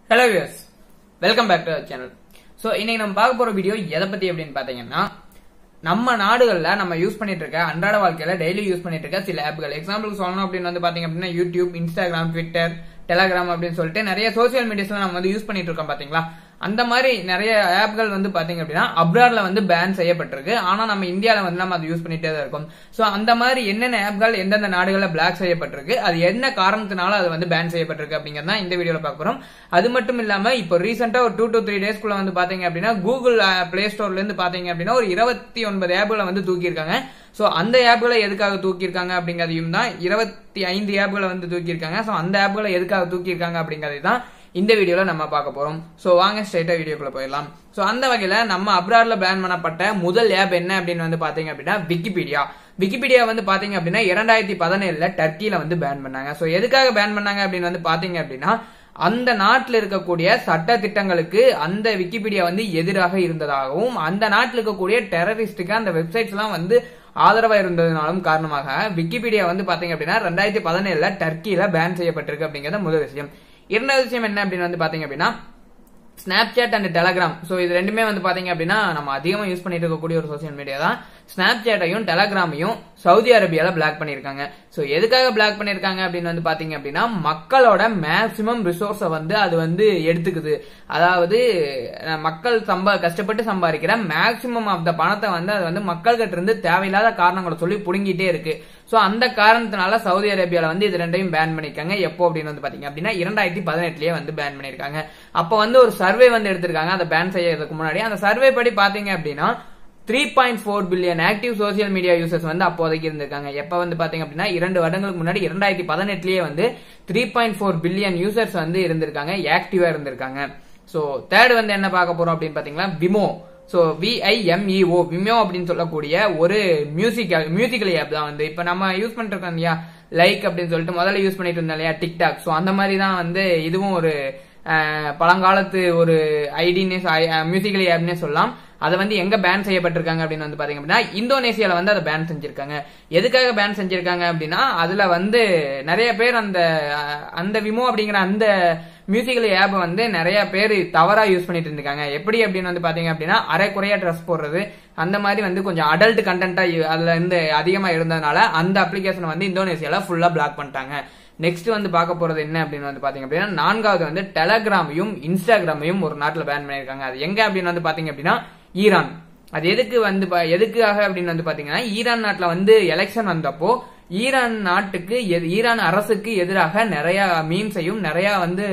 hello views welcome back to channel so இன்னைக்கு நம்ம பார்க்க போற வீடியோ எதை பத்தி அப்படின்னு பாத்தீங்கன்னா நம்ம நாடுகள்ல நம்ம யூஸ் பண்ணிட்டு இருக்க அன்றாட வாழ்க்கையில டெய்லி யூஸ் பண்ணிட்டு இருக்க சில ஆப்கள் எக்ஸாம்பிள் சொல்லணும் அப்படின்னு வந்து பாத்தீங்க அப்படின்னா யூடியூப் இன்ஸ்டாகிராம் ட்விட்டர் டெலகிராம் அப்படின்னு சொல்லிட்டு நிறைய சோசியல் மீடியாஸ்ல நம்ம வந்து யூஸ் பண்ணிட்டு இருக்கோம் பாத்தீங்களா அந்த மாதிரி நிறைய ஆப்கள் வந்து பாத்தீங்க அப்படின்னா அப்ராட்ல வந்து பேன் செய்யப்பட்டிருக்கு ஆனா நம்ம இந்தியால வந்து நம்ம அதை யூஸ் பண்ணிட்டே தான் இருக்கோம் சோ அந்த மாதிரி என்னென்ன ஆப்கள் எந்தெந்த நாடுகள்ல பிளாக் செய்யப்பட்டிருக்கு அது என்ன காரணத்தினால அது வந்து பேன் செய்யப்பட்டிருக்கு அப்படிங்கறத இந்த வீடியோல பார்க்க போறோம் அது மட்டும் இல்லாம இப்போ ரீசெண்டா ஒரு டூ டு த்ரீ டேஸ்க்குள்ள வந்து பாத்தீங்க அப்படின்னா கூகுள் பிளே ஸ்டோர்ல இருந்து பாத்தீங்க அப்படின்னா ஒரு இருபத்தி ஒன்பது ஆப்களை வந்து தூக்கியிருக்காங்க சோ அந்த ஆப்களை எதுக்காக தூக்கியிருக்காங்க அப்படிங்கறதையும் தான் இருபத்தி ஐந்து ஆப்களை வந்து தூக்கியிருக்காங்க சோ அந்த ஆப்களை எதுக்காக தூக்கியிருக்காங்க அப்படிங்கறதை தான் இந்த வீடியோல நம்ம பார்க்க போறோம் சோ வாங்க ஸ்ட்ரைட்டா வீடியோக்குள்ள போயிடலாம் சோ அந்த வகையில நம்ம அப்ராட்ல பேன் பண்ணப்பட்ட முதல் ஆப் என்ன அப்படின்னு வந்து பாத்தீங்க அப்படின்னா விக்கிபீடியா விக்கிபீடியா வந்து பாத்தீங்க அப்படின்னா இரண்டாயிரத்தி பதினேழுல டர்க்கில வந்து பேன் பண்ணாங்க சோ எதுக்காக பேன் பண்ணாங்க அப்படின்னு வந்து பாத்தீங்க அப்படின்னா அந்த நாட்டில் இருக்கக்கூடிய சட்ட திட்டங்களுக்கு அந்த விக்கிபீடியா வந்து எதிராக இருந்ததாகவும் அந்த நாட்டில் இருக்கக்கூடிய டெரரிஸ்டுக்கு அந்த வெப்சைட்ஸ் எல்லாம் வந்து ஆதரவா இருந்ததுனாலும் காரணமாக விக்கிபீடியா வந்து பாத்தீங்க அப்படின்னா ரெண்டாயிரத்தி பதினேழுல டர்க்கியில பேன் செய்யப்பட்டிருக்கு அப்படிங்கறது முதல் விஷயம் இரண்டாவது விஷயம் என்ன அப்படின்னு வந்து பாத்தீங்க அப்படின்னா ஸ்னாப்சாட் அண்ட் டெலகிராம் ஸோ இது ரெண்டுமே வந்து பாத்தீங்க அப்படின்னா நம்ம அதிகமாக யூஸ் பண்ணிட்டு இருக்கக்கூடிய ஒரு சோசியல் மீடியா தான் ஸ்னாப்சாட்டையும் டெலகிராமையும் சவுதி அரேபியால பிளாக் பண்ணிருக்காங்க ஸோ எதுக்காக பிளாக் பண்ணிருக்காங்க அப்படின்னு வந்து பாத்தீங்க அப்படின்னா மக்களோட மேக்சிமம் ரிசோர்ஸை வந்து அது வந்து எடுத்துக்குது அதாவது மக்கள் சம்பா கஷ்டப்பட்டு சம்பாதிக்கிற மேக்சிமம் ஆஃப் த பணத்தை வந்து அது வந்து மக்கள்கிட்ட இருந்து தேவையில்லாத காரணங்களை சொல்லி புடுங்கிட்டே இருக்கு சோ அந்த காரணத்தினால சவுதி அரேபியால வந்து இது ரெண்டையும் பேன் பண்ணிருக்காங்க எப்போ அப்படின்னு வந்து பாத்தீங்க அப்படின்னா இரண்டாயிரத்தி பதினெட்டுலயே வந்து பேன் பண்ணிருக்காங்க அப்ப வந்து ஒரு சர்வே வந்து எடுத்திருக்காங்க அந்த பேன் செய்யறதுக்கு முன்னாடி அந்த சர்வே படி பாத்தீங்க அப்படின்னா three point four billion active social media users வந்து அப்போதைக்கு இருந்திருக்காங்க எப்ப வந்து பாத்தீங்க அப்படின்னா இரண்டு வருடங்களுக்கு முன்னாடி இரண்டாயிரத்தி பதினெட்டுலயே வந்து three point four billion users வந்து இருந்திருக்காங்க ஆக்டிவா இருந்திருக்காங்க சோ தேர்ட் வந்து என்ன பார்க்க போறோம் அப்படின்னு பாத்தீங்கன்னா விமோ ஸோ விஐஎம்இஓ விமோ அப்படின்னு சொல்லக்கூடிய ஒரு மியூசிக்கல் மியூசிக்கல் ஆப் தான் வந்து இப்போ நம்ம யூஸ் பண்ணிட்டு இருக்கோம் இல்லையா லைக் அப்படின்னு சொல்லிட்டு முதல்ல யூஸ் பண்ணிட்டு இருந்தோம் இல்லையா டிக்டாக் ஸோ அந்த மாதிரி தான் வந்து இதுவும் ஒரு பழங்காலத்து ஒரு ஐடினே மியூசிக்கல் ஆப்னே சொல்லலாம் அதை வந்து எங்க பேன் செய்யப்பட்டிருக்காங்க அப்படின்னு வந்து பாத்தீங்க அப்படின்னா இந்தோனேசியால வந்து அதை பேன் செஞ்சிருக்காங்க எதுக்காக பேன் செஞ்சிருக்காங்க அப்படின்னா அதுல வந்து நிறைய பேர் அந்த அந்த விமோ அப்படிங்கிற அந்த மியூசிக்கல் ஆப் வந்து நிறைய பேர் தவறா யூஸ் பண்ணிட்டு இருந்திருக்காங்க எப்படி அப்படின்னு வந்து பாத்தீங்க அப்படின்னா அரை குறையா ட்ரெஸ் போடுறது அந்த மாதிரி வந்து கொஞ்சம் அடல்ட் கண்டென்ட்டா அதுல இருந்து அதிகமா இருந்ததுனால அந்த அப்ளிகேஷன் வந்து இந்தோனேசியால ஃபுல்லா பிளாக் பண்ணிட்டாங்க நெக்ஸ்ட் வந்து பார்க்க போறது என்ன அப்படின்னு வந்து பாத்தீங்க அப்படின்னா நான்காவது வந்து டெலகிராமையும் இன்ஸ்டாகிராமையும் ஒரு நாட்டில் பேன் பண்ணியிருக்காங்க அது எங்க அப்படின்னு வந்து பாத்தீங்க அப்படின்னா ஈரான் அது எதுக்கு வந்து எதுக்காக அப்படின்னு வந்து பாத்தீங்கன்னா ஈரான் நாட்டுல வந்து எலெக்ஷன் வந்தப்போ ஈரான் நாட்டுக்கு ஈரான் அரசுக்கு எதிராக நிறைய மீன்ஸையும் நிறைய வந்து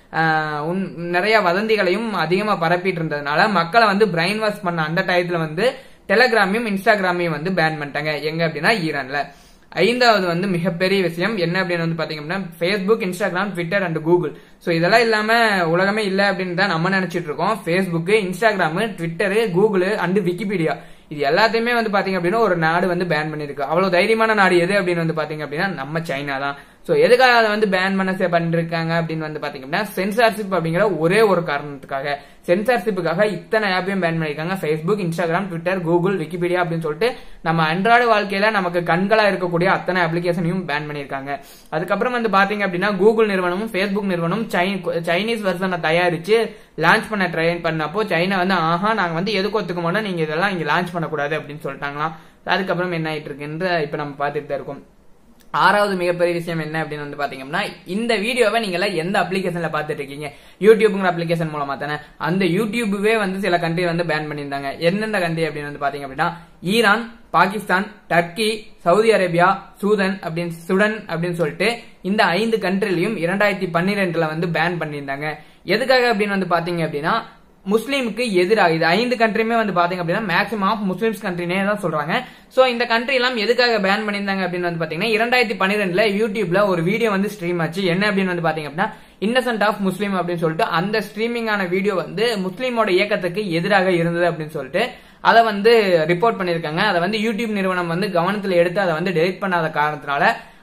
நிறைய வதந்திகளையும் அதிகமா பரப்பிட்டு இருந்ததுனால மக்களை வந்து பிரெயின் வாஷ் பண்ண அந்த டயத்துல வந்து டெலகிராமையும் இன்ஸ்டாகிராமையும் வந்து பேன் பண்ணிட்டாங்க எங்க அப்படின்னா ஈரான்ல ஐந்தாவது வந்து மிகப்பெரிய விஷயம் என்ன அப்படின்னு வந்து பாத்தீங்க அப்படின்னா Facebook Instagram Twitter and Google so இதெல்லாம் இல்லாம உலகமே இல்லை அப்படின்னு தான் நம்ம நினைச்சிட்டு இருக்கோம் Facebook Instagram Twitter Google and Wikipedia இது எல்லாத்தையுமே வந்து பாத்தீங்க அப்படின்னா ஒரு நாடு வந்து பேன் பண்ணிருக்கு அவ்வளவு தைரியமான நாடு எது அப்படின்னு வந்து பாத்தீங்க அப்படின்னா நம்ம சைனா தான் சோ எதுக்காக அதை வந்து பேன் பண்ண பண்ணிருக்காங்க அப்படின்னு வந்து பாத்தீங்க அப்படின்னா சென்சார்ஷிப் அப்படிங்கிற ஒரே ஒரு காரணத்துக்காக சென்சார்ஷிப்புக்காக இத்தனை ஆப்பையும் பேன் பண்ணிருக்காங்க Facebook Instagram Twitter Google Wikipedia அப்படின்னு சொல்லிட்டு நம்ம அன்றாட வாழ்க்கையில நமக்கு கண்களா இருக்கக்கூடிய அத்தனை அப்ளிகேஷனையும் பேன் பண்ணிருக்காங்க அதுக்கப்புறம் வந்து பாத்தீங்க அப்படின்னா கூகுள் நிறுவனமும் ஃபேஸ்புக் நிறுவனமும் சைனீஸ் வெர்ஷனை தயாரிச்சு லான்ச் பண்ண ட்ரை பண்ணப்போ சைனா வந்து ஆஹா நாங்க வந்து எதுக்கு ஒத்துக்க மாட்டோம் நீங்க இதெல்லாம் இங்க லான்ச் பண்ணக்கூடாது அப்படின்னு சொல்லிட்டாங்களாம் அதுக்கப்புறம் என்ன ஆயிட்டு இருக்குன்ற இப்ப நம்ம பார்த்துட்டு தான் இருக்கோம் ஆறாவது மிகப்பெரிய விஷயம் என்ன அப்படின்னு வந்து பாத்தீங்கன்னா இந்த வீடியோவை நீங்க எந்த அப்ளிகேஷன்ல பாத்துட்டு இருக்கீங்க யூடியூப்ங்கிற அப்ளிகேஷன் மூலமா தானே அந்த யூடியூபே வந்து சில கண்ட்ரி வந்து பேன் பண்ணியிருந்தாங்க எந்தெந்த கண்ட்ரி அப்படின்னு வந்து பாத்தீங்க அப்படின்னா Iran Pakistan Turkey Saudi Arabia Sudan அப்படின்னு சுடன் அப்படின்னு சொல்லிட்டு இந்த ஐந்து கண்ட்ரிலையும் இரண்டாயிரத்தி பன்னிரெண்டுல வந்து பேன் பண்ணியிருந்தாங்க எதுக்காக அப்படின்னு வந்து பாத்தீங்க அப்படின்னா முஸ்லீமுக்கு எதிராக இது ஐந்து கண்ட்ரியுமே வந்து பாத்தீங்க அப்படின்னா மேக்ஸிமம் ஆஃப் முஸ்லிம்ஸ் கண்ட்ரினே தான் சொல்றாங்க சோ இந்த கண்ட்ரி எல்லாம் எதுக்காக பேன் பண்ணியிருந்தாங்க அப்படின்னு வந்து பாத்தீங்கன்னா இரண்டாயிரத்தி பன்னிரெண்டுல யூடியூப்ல ஒரு வீடியோ வந்து ஸ்ட்ரீம் ஆச்சு என்ன அப்படின்னு வந்து பாத்தீங்க அப்படின்னா இன்னசென்ட் ஆஃப் முஸ்லீம் அப்படின்னு சொல்லிட்டு அந்த ஸ்ட்ரீமிங்கான வீடியோ வந்து முஸ்லீமோட இயக்கத்துக்கு எதிராக இருந்தது அப்படின்னு சொல்லிட்டு அதை வந்து ரிப்போர்ட் பண்ணிருக்காங்க அதை வந்து யூடியூப் நிறுவனம் வந்து கவனத்தில் எடுத்து அதை வந்து டெலிட் பண்ணாத காரணத்தினால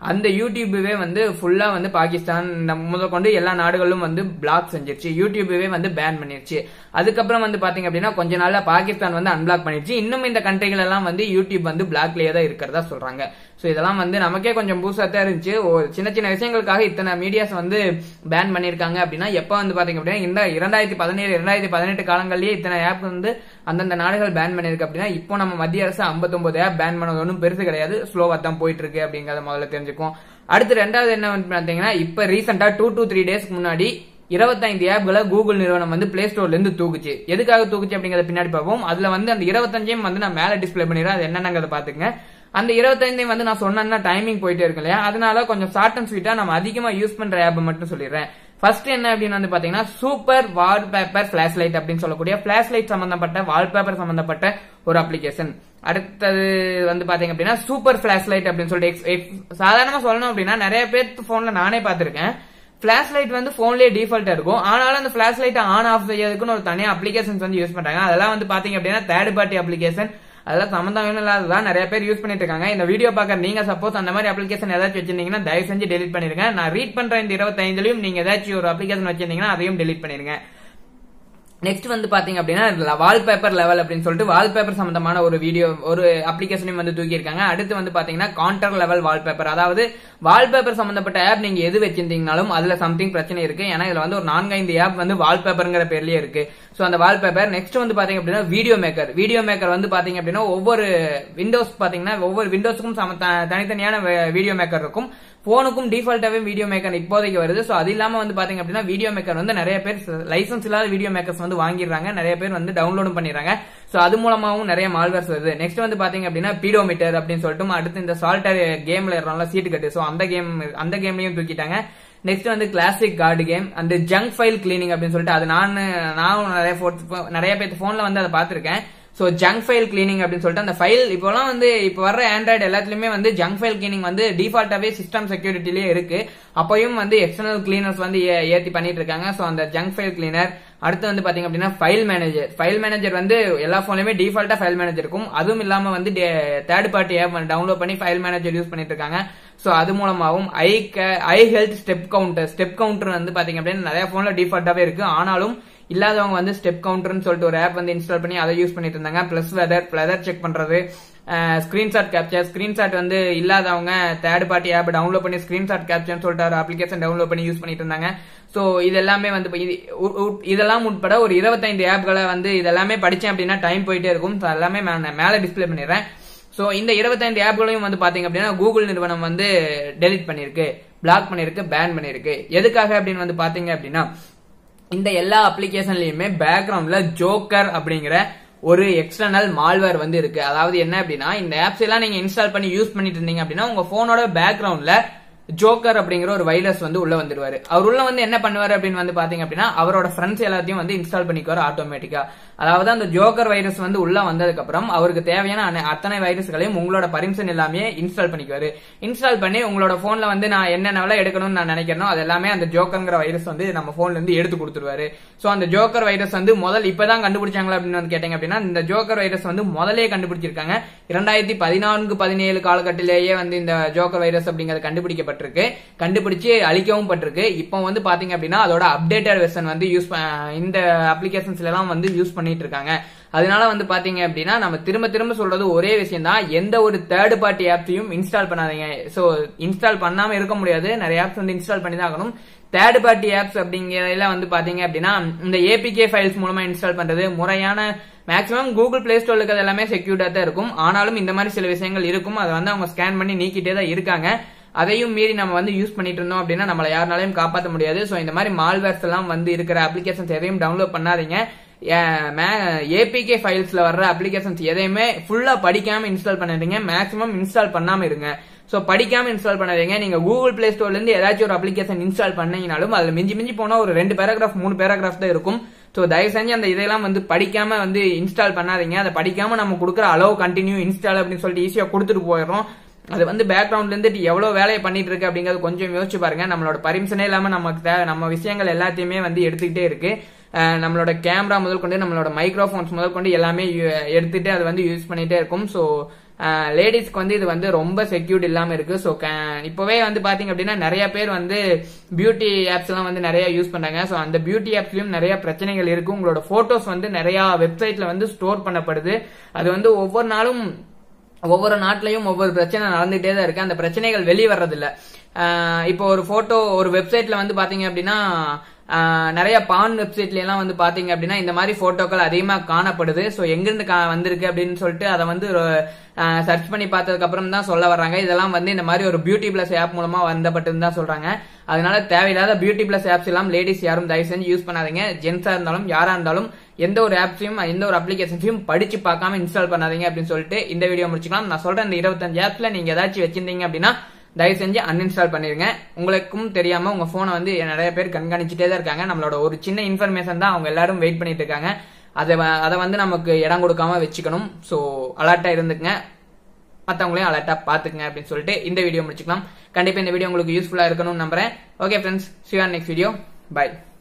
அந்த யூடியூபவே வந்து ஃபுல்லா வந்து பாகிஸ்தான் இந்த முதற்கொண்டு எல்லா நாடுகளிலும் வந்து பிளாக் செஞ்சிருச்சு யூடியூபவே வந்து பேன் பண்ணிருச்சு அதுக்கப்புறம் வந்து பாத்தீங்க அப்படின்னா கொஞ்ச நாள்ல பாகிஸ்தான் வந்து அன்பிளாக் பண்ணிருச்சு இன்னும் இந்த கண்ட்ரிகள் எல்லாம் வந்து யூடியூப் வந்து பிளாக்லயே தான் இருக்கிறதா சொல்றாங்க சோ இதெல்லாம் வந்து நமக்கே கொஞ்சம் பூசா தான் இருந்துச்சு ஒரு சின்ன சின்ன விஷயங்களுக்காக இத்தனை மீடியாஸ் வந்து பேன் பண்ணிருக்காங்க அப்படின்னா எப்ப வந்து பாத்தீங்க அப்படின்னா இந்த இரண்டாயிரத்தி பதினேழு இரண்டாயிரத்தி பதினெட்டு காலங்கள்லயே இத்தனை ஆப் வந்து அந்தந்த நாடுகள் பேன் பண்ணிருக்கு அப்படின்னா இப்போ நம்ம மத்திய அரசு 59 ஆப் பேன் பண்ணது ஒன்றும் பெருசு கிடையாது ஸ்லோவா தான் போயிட்டு இருக்கு அப்படிங்கறத முதல்ல தெரிஞ்சுக்கும் அடுத்து ரெண்டாவது என்ன வந்து பாத்தீங்கன்னா இப்ப ரீசெண்டா டூ டூ த்ரீ டேஸ்க்கு முன்னாடி இருபத்தைந்து ஆப்களை கூகுள் நிறுவனம் வந்து பிளே ஸ்டோர்ல இருந்து தூக்குச்சு எதுக்காக தூக்குச்சு அப்படிங்கறத பின்னாடி பார்ப்போம் அதுல வந்து அந்த இருபத்தஞ்சையும் வந்து நான் மேல டிஸ்பிளே பண்ணிடுறேன் அது என்னங்கிறத பாத்துங்க அந்த இருபத்தைந்தையும் வந்து நான் சொன்னேன்னா டைமிங் போயிட்டே இருக்கு இல்லையா அதனால கொஞ்சம் ஷார்ட் அண்ட் ஸ்வீட்டா நம்ம அதிகமா யூஸ் பண்ற ஆப் மட்டும் சொல்லிடுறேன் ஃபர்ஸ்ட் என்ன அப்படின்னு வந்து பாத்தீங்கன்னா சூப்பர் வால்பேப்பர் பிளாஷ் லைட் அப்படின்னு சொல்லக்கூடிய பிளாஷ் லைட் சம்பந்தப்பட்ட வால்பேப்பர் சம்பந்தப்பட்ட ஒரு அப்ளிகேஷன் அடுத்தது வந்து பாத்தீங்க அப்படின்னா சூப்பர் பிளாஷ் லைட் அப்படின்னு சொல்லிட்டு சாதாரணமா சொல்லணும் அப்படின்னா நிறைய பேர் போன்ல நானே பார்த்திருக்கேன் பிளாஷ் லைட் வந்து போன்லயே டிஃபால்ட்டா இருக்கும் ஆனாலும் அந்த பிளாஷ் லைட் ஆன் ஆஃப் செய்யறதுக்குன்னு ஒரு தனியா அப்ளிகேஷன்ஸ் வந்து யூஸ் பண்றாங்க அதெல்லாம் வந்து பாத்தீங்க அப்படின்னா தேர்ட் பார்ட்டி அப்ளிகேஷன் அதெல்லாம் சம்மந்தம் இல்லாததான் நிறைய பேர் யூஸ் பண்ணிட்டு இருக்காங்க இந்த வீடியோ பார்க்க நீங்க சப்போஸ் அந்த மாதிரி அப்ளிகேஷன் ஏதாச்சும் வச்சிருந்தீங்கன்னா தயவு செஞ்சு டெலிட் பண்ணிருங்க நான் ரீட் பண்ற இந்த இருபத்தைந்துலயும் நீங்க ஏதாச்சும் ஒரு அப்ளிகேஷன் வச்சிருந்தீங்கன்னா அதையும் டெலிட் பண்ணிருங்க நெக்ஸ்ட் வந்து பாத்தீங்க அப்படின்னா வால்பேப்பர் லெவல் அப்படின்னு சொல்லிட்டு வால்பேப்பர் சம்பந்தமான ஒரு வீடியோ ஒரு அப்ளிகேஷனையும் வந்து தூக்கி இருக்காங்க அடுத்து வந்து பாத்தீங்கன்னா கான்டர் லெவல் வால்பேப்பர் அதாவது வால்பேப்பர் சம்பந்தப்பட்ட ஆப் நீங்க எது வச்சிருந்தீங்கனாலும் அதுல சம்திங் பிரச்சனை இருக்கு ஏன்னா இதுல வந்து ஒரு நான்கைந்து ஆப் வந்து வால்பேப்பர்ங்கிற பேர்லயே இருக்கு சோ அந்த வால்பேப்பர் நெக்ஸ்ட் வந்து பாத்தீங்க அப்படின்னா வீடியோ மேக்கர் வீடியோ மேக்கர் வந்து பாத்தீங்க அப்படின்னா ஒவ்வொரு விண்டோஸ் பாத்தீங்கன்னா ஒவ்வொரு விண்டோஸுக்கும் சம- த- தனித்தனியான வீடியோ மேக்கர் இருக்கும் போனுக்கும் டிஃபால்ட்டாவே வீடியோ மேக்கர் இப்போதைக்கு வருது சோ அது இல்லாம வந்து பாத்தீங்க அப்படின்னா வீடியோ மேக்கர் வந்து நிறைய பேர் லைசன்ஸ் இல்லாத வீடியோ மேக்கர்ஸ் வந்து வாங்கிடுறாங்க நிறைய பேர் வந்து டவுன்லோடும் பண்ணிடுறாங்க சோ அது மூலமாவும் நிறைய மால்வேர்ஸ் வருது நெக்ஸ்ட் வந்து பாத்தீங்க அப்படின்னா பீடோமீட்டர் அப்படின்னு சொல்லிட்டு அடுத்து இந்த சால்டர் கேம்ல இருக்கிறனால சீட்டு கட்டு சோ அந்த கேம் அந்த கேம்லயும் தூக்கிட்டாங்க நெக்ஸ்ட் வந்து கிளாசிக் கார்டு கேம் அந்த ஜங்க் ஃபைல் கிளீனிங் அப்படின்னு சொல்லிட்டு அது நான் நான் நிறைய pho- நிறைய பேர் போன்ல வந்து அதை பார்த்திருக்கேன் சோ ஜங்க் ஃபைல் கிளீனிங் அப்படின்னு சொல்லிட்டு அந்த ஃபைல் இப்போலாம் வந்து இப்போ வர்ற ஆண்ட்ராய்டு எல்லாத்துலயுமே வந்து ஜங்க் ஃபைல் கிளீனிங் வந்து டிஃபால்ட்டாவே சிஸ்டம் செக்யூரிட்டிலேயே இருக்கு அப்பயும் வந்து எக்ஸ்டர்னல் கிளீனர்ஸ் வந்து ஏ- ஏத்தி பண்ணிட்டு இருக்காங்க சோ அந்த ஜங்க் ஃபைல் கிளீனர் அடுத்து வந்து பாத்தீங்க அப்படின்னா ஃபைல் மேனேஜர் ஃபைல் மேனேஜர் வந்து எல்லா போன்லயுமே டிஃபால்ட்டா ஃபைல் மேனேஜர் இருக்கும் அதுவும் இல்லாம வந்து தேர்ட் பார்ட்டி ஆப் டவுன்லோட் பண்ணி ஃபைல் மேனேஜர் யூஸ் பண்ணிட்டு இருக்காங்க சோ அது மூலமாவும் I I health step counter step counter வந்து பாத்தீங்க அப்படின்னா நிறைய போன்ல டிஃபால்ட்டாவே இருக்கு ஆனாலும் இல்லாதவங்க வந்து ஸ்டெப் கவுண்டர்னு சொல்லிட்டு ஒரு ஆப் வந்து இன்ஸ்டால் பண்ணி அதை யூஸ் பண்ணிட்டு இருந்தாங்க பிளஸ் வெதர் வெதர் செக் பண்றது ஸ்கிரீன்ஷாட் கேப்சர் ஸ்கிரீன்ஷாட் வந்து இல்லாதவங்க தேர்ட் பார்ட்டி ஆப் டவுன்லோட் பண்ணி ஸ்கிரீன்ஷாட் கேப்சர்னு சொல்லிட்டு ஒரு அப்ளிகேஷன் டவுன்லோட் பண்ணி யூஸ் பண்ணிட்டு இருந்தாங்க சோ இது எல்லாமே வந்து இப்ப இது- உ- உ- இதெல்லாம் உட்பட ஒரு இருபத்தைந்து ஆப்களை வந்து இதெல்லாமே படிச்சேன் அப்படின்னா டைம் போயிட்டே இருக்கும் So எல்லாமே மே- மேல டிஸ்ப்ளே பண்ணிடுறேன் சோ இந்த இருபத்தைந்து ஆப்களையும் வந்து பாத்தீங்க அப்படின்னா கூகுள் நிறுவனம் வந்து டெலிட் பண்ணிருக்கு பிளாக் பண்ணிருக்கு பேன் பண்ணிருக்கு எதுக்காக அப்படின்னு வந்து பாத்தீங்க அப்படின்னா இந்த எல்லா அப்ளிகேஷன்லயுமே பேக்ரவுண்ட்ல ஜோக்கர் அப்படிங்கிற ஒரு எக்ஸ்டர்னல் மால்வேர் வந்து இருக்கு அதாவது என்ன அப்படின்னா இந்த ஆப்ஸ் எல்லாம் நீங்க இன்ஸ்டால் பண்ணி யூஸ் பண்ணிட்டு இருந்தீங்க அப்படின்னா உங்க போனோட பேக்ரவுண்ட்ல ஜோக்கர் அப்படிங்கிற ஒரு வைரஸ் வந்து உள்ள வந்துருவாரு அவர் உள்ள வந்து என்ன பண்ணுவாரு அப்படின்னு வந்து பாத்தீங்க அப்படின்னா அவரோட ஃப்ரெண்ட்ஸ் எல்லாத்தையும் வந்து இன்ஸ்டால் பண்ணிக்குவாரு ஆட்டோமேட்டிக்கா அதாவது அந்த ஜோக்கர் வைரஸ் வந்து உள்ள வந்ததுக்கு அப்புறம் அவருக்கு தேவையான அன- அத்தனை வைரஸ்களையும் உங்களோட பர்மிஷன் எல்லாமே இன்ஸ்டால் பண்ணிக்குவாரு இன்ஸ்டால் பண்ணி உங்களோட போன்ல வந்து நான் என்னென்னலாம் எடுக்கணும்னு நான் நினைக்கிறேனோ அது எல்லாமே அந்த ஜோக்கர்ங்கிற வைரஸ் வந்து நம்ம போன்ல இருந்து எடுத்து கொடுத்துருவாரு சோ அந்த ஜோக்கர் வைரஸ் வந்து முதல் இப்பதான் கண்டுபிடிச்சாங்களா அப்படின்னு வந்து கேட்டீங்க அப்படின்னா இந்த ஜோக்கர் வைரஸ் வந்து முதலே கண்டுபிடிச்சிருக்காங்க இரண்டாயிரத்தி பதினான்கு பதினேழு காலகட்டத்திலேயே வந்து இந்த ஜோக்கர் வைரஸ் அப்படிங்கறது கண்டுபிடிக்கப்பட்டிருக்கு கண்டுபிடிச்சு அழிக்கவும் பட்டிருக்கு இப்போ வந்து பாத்தீங்க அப்படின்னா அதோட அப்டேட்டட் வெர்ஷன் வந்து யூஸ் இந்த அப்ளிகேஷன்ஸ்ல எல்லாம் வந்து யூஸ் பண்ணிட்டு இருக்காங்க அதனால வந்து பாத்தீங்க அப்படின்னா நம்ம திரும்ப திரும்ப சொல்றது ஒரே விஷயம் தான் எந்த ஒரு தேர்ட் பார்ட்டி ஆப்ஸையும் இன்ஸ்டால் பண்ணாதீங்க சோ இன்ஸ்டால் பண்ணாம இருக்க முடியாது நிறைய ஆப்ஸ் வந்து இன்ஸ்டால் பண்ணி தான் ஆகணும் தேர்ட் பார்ட்டி ஆப்ஸ் அப்படிங்கறதுல வந்து பாத்தீங்க அப்படின்னா இந்த ஏபிகே ஃபைல்ஸ் மூலமா இன்ஸ்டால் பண்றது முறையான மேக்ஸிமம் கூகுள் பிளே ஸ்டோர்ல இருக்கிறது எல்லாமே செக்யூர்டா தான் இருக்கும் ஆனாலும் இந்த மாதிரி சில விஷயங்கள் இருக்கும் அதை வந்து அவங்க ஸ்கேன் பண்ணி நீக்கிட்டே தான் இருக்காங்க அதையும் மீறி நம்ம வந்து யூஸ் பண்ணிட்டு இருந்தோம் அப்படின்னா நம்மள யாருனாலையும் காப்பாற்ற முடியாது சோ இந்த மாதிரி மால்வேர்ஸ் எல்லாம் வந்து இருக்கிற அப்ளிகேஷன்ஸ் எதையும் டவுன்லோட் பண்ணாதீங்க ஏபிகே ஃபைல்ஸ்ல வர்ற அப்ளிகேஷன்ஸ் எதையுமே ஃபுல்லா படிக்காம இன்ஸ்டால் பண்ணாதீங்க மேக்ஸிமம் இன்ஸ்டால் பண்ணாம இருங்க சோ படிக்காம இன்ஸ்டால் பண்ணாதீங்க நீங்க கூகுள் பிளே ஸ்டோர்ல இருந்து ஏதாச்சும் ஒரு அப்ளிகேஷன் இன்ஸ்டால் பண்ணீங்கனாலும் அதுல மிஞ்சி மிஞ்சி போனா ஒரு ரெண்டு பேராகிராஃப் மூணு பேராகிராஃப் தான் இருக்கும் சோ தயவு செஞ்சு அந்த இதெல்லாம் வந்து படிக்காம வந்து இன்ஸ்டால் பண்ணாதீங்க அதை படிக்காம நம்ம கொடுக்குற அளவு கண்டினியூ இன்ஸ்டால் அப்படின்னு சொல்லிட்டு ஈஸியா கொடுத்துட்டு போயிடுறோம் அது வந்து பேக்ரவுண்ட்ல இருந்து எவ்வளவு வேலையை பண்ணிட்டு இருக்கு அப்படிங்கறது கொஞ்சம் யோசிச்சு பாருங்க நம்மளோட பர்மிஷனே இல்லாம நமக்கு தேவை நம்ம விஷயங்கள் எல்லாத்தையுமே வந்து எடுத்துக்கிட்டே இருக்கு அஹ் நம்மளோட கேமரா முதல் கொண்டு நம்மளோட மைக்ரோஃபோன்ஸ் முதல் கொண்டு எல்லாமே யு- எடுத்துட்டு அது வந்து யூஸ் பண்ணிட்டே இருக்கும் ஸோ லேடிஸ்க்கு வந்து இது வந்து ரொம்ப செக்யூர்ட் இல்லாம இருக்கு ஸோ இப்பவே வந்து பாத்தீங்க அப்படின்னா நிறைய பேர் வந்து பியூட்டி ஆப்ஸ் எல்லாம் வந்து நிறைய யூஸ் பண்றாங்க ஸோ அந்த பியூட்டி ஆப்ஸ்லயும் நிறைய பிரச்சனைகள் இருக்கு உங்களோட போட்டோஸ் வந்து நிறைய வெப்சைட்ல வந்து ஸ்டோர் பண்ணப்படுது அது வந்து ஒவ்வொரு நாளும் ஒவ்வொரு நாட்டிலையும் ஒவ்வொரு பிரச்சனை நடந்துகிட்டே தான் இருக்கு அந்த பிரச்சனைகள் வெளியே வர்றதில்ல ஆஹ் இப்போ ஒரு போட்டோ ஒரு வெப்சைட்ல வந்து பாத்தீங்க அப்படின்னா ஆஹ் நிறைய பான் வெப்சைட்ல எல்லாம் வந்து பாத்தீங்க அப்படின்னா இந்த மாதிரி போட்டோக்கள் அதிகமா காணப்படுது ஸோ எங்கிருந்து கா- வந்திருக்கு அப்படின்னு சொல்லிட்டு அதை வந்து சர்ச் பண்ணி பார்த்ததுக்கு அப்புறம் தான் சொல்ல வர்றாங்க இதெல்லாம் வந்து இந்த மாதிரி ஒரு பியூட்டி பிளஸ் ஆப் மூலமா வந்தப்பட்டுன்னு தான் சொல்றாங்க அதனால தேவையில்லாத பியூட்டி பிளஸ் ஆப்ஸ் எல்லாம் லேடிஸ் யாரும் தயவு செஞ்சு யூஸ் பண்ணாதீங்க ஜென்ஸா இருந்தாலும் யாரா இருந்தாலும் எந்த ஒரு ஆப்ஸையும் எந்த ஒரு அப்ளிகேஷன்ஸையும் படிச்சு பார்க்காம இன்ஸ்டால் பண்ணாதீங்க அப்படின்னு சொல்லிட்டு இந்த வீடியோ முடிச்சுக்கலாம் நான் சொல்றேன் இந்த இருபத்தஞ்சு ஆப்ஸ்ல நீங்க ஏதாச்சும் வச்சிருந்தீங்க அப்படின்னா தயவு செஞ்சு அன்இன்ஸ்டால் பண்ணிருங்க உங்களுக்கும் தெரியாம உங்க போனை வந்து நிறைய பேர் கண்காணிச்சுட்டே தான் இருக்காங்க நம்மளோட ஒரு சின்ன இன்ஃபர்மேஷன் தான் அவங்க எல்லாரும் வெயிட் பண்ணிட்டு இருக்காங்க அதை வ- அதை வந்து நமக்கு இடம் கொடுக்காம வச்சுக்கணும் ஸோ அலர்ட்டா இருந்துக்குங்க மற்றவங்களையும் அலர்ட்டா பாத்துக்குங்க அப்படின்னு சொல்லிட்டு இந்த வீடியோ முடிச்சுக்கலாம் கண்டிப்பா இந்த வீடியோ உங்களுக்கு யூஸ்ஃபுல்லா இருக்கணும்னு நம்புறேன் okay friends Siva next video by